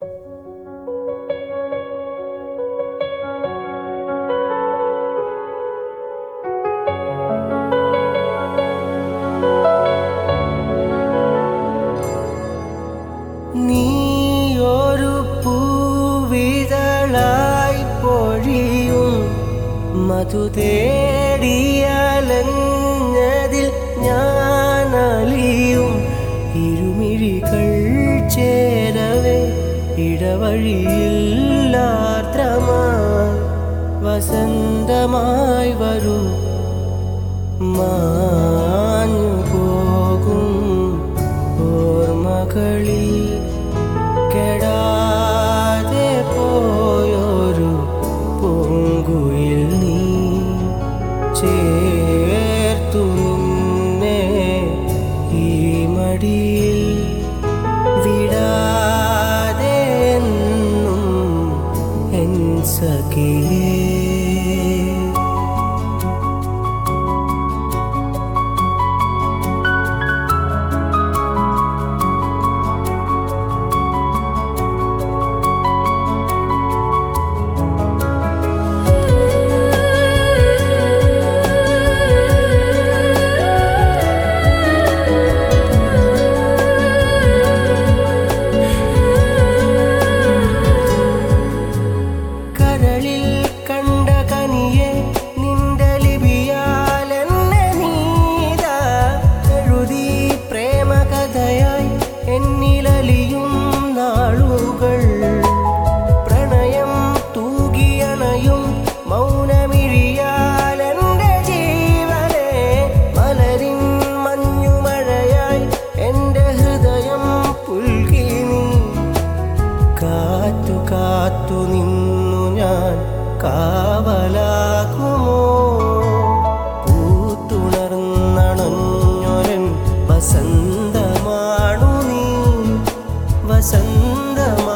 മധു തേടിയാലഞ്ഞതിൽ ഞാനലിയും ഇരുമിഴികൾ ചേരവേ ഇടവഴിയില്ലാത്രമായി വസന്തമായി വരൂ മാഞ്ഞു പോകും ഓർമ്മകളിൽ കെടാതെ പോയൊരു പൂങ്കുയിൽ നീ ചേർത്തു നിന്നെ ഈ മടിയിൽ വിടാതെ എന്നും എൻ സഖിയേ കരളിൽ കണ്ട കനിയെ നിന്റെ ലിപിയാൽ എന്നെ നീതാ എഴുതി പ്രേമകഥയായി എന്നിലലിയും നാളുകൾ പ്രണയം തൂകിയണയും മൗനമിഴിയാൽ എൻ്റെ ജീവനെ മലരിൻ മഞ്ഞുമഴയായി എൻ്റെ ഹൃദയം പുൽകി നീ കാത്തു കാത്തു നിന്നു ഞാൻ കാവലാകുമോ പൂത്തുണർന്നണഞ്ഞൊരൻ വസന്തമാണു നീ വസന്തമാ